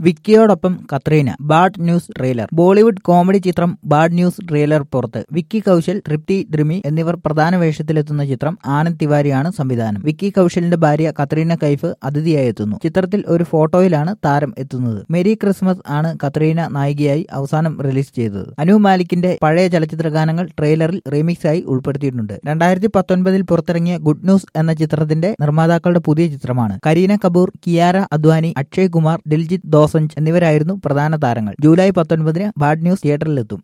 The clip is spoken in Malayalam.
വിക്കിയോടൊപ്പം Katrina Bad News trailer Bollywood comedy ചിത്രം ബാഡ് ന്യൂസ് ട്രെയിലർ പുറത്ത് വിക്കി കൗശൽ തൃപ്തി ദ്രിമി എന്നിവർ പ്രധാന വേഷത്തിലെത്തുന്ന ചിത്രം ആനന്ദ് തിവാരിയാണ് സംവിധാനം വിക്കി കൗശലിന്റെ ഭാര്യ കത്രീന കൈഫ് അതിഥിയായി എത്തുന്നു ചിത്രത്തിൽ ഒരു ഫോട്ടോയിലാണ് താരം എത്തുന്നത് മെരി ക്രിസ്മസ് ആണ് കത്രീന നായികയായി അവസാനം റിലീസ് ചെയ്തത് അനു മാലിക്കിന്റെ പഴയ ചലച്ചിത്ര ഗാനങ്ങൾ ട്രെയിലറിൽ റീമിക്സ് ആയി ഉൾപ്പെടുത്തിയിട്ടുണ്ട് രണ്ടായിരത്തി പത്തൊൻപതിൽ പുറത്തിറങ്ങിയ ഗുഡ് ന്യൂസ് എന്ന ചിത്രത്തിന്റെ നിർമ്മാതാക്കളുടെ പുതിയ ചിത്രമാണ് കരീന കപൂർ കിയാര അദ്വാനി അക്ഷയ് കുമാർ ദിൽജിത്ത് ദോസഞ്ച് എന്നിവരായിരുന്നു പ്രധാന താരങ്ങൾ ജൂലൈ പത്തൊൻപതിന് ബാഡ് ന്യൂസ് തിയേറ്ററിലെത്തും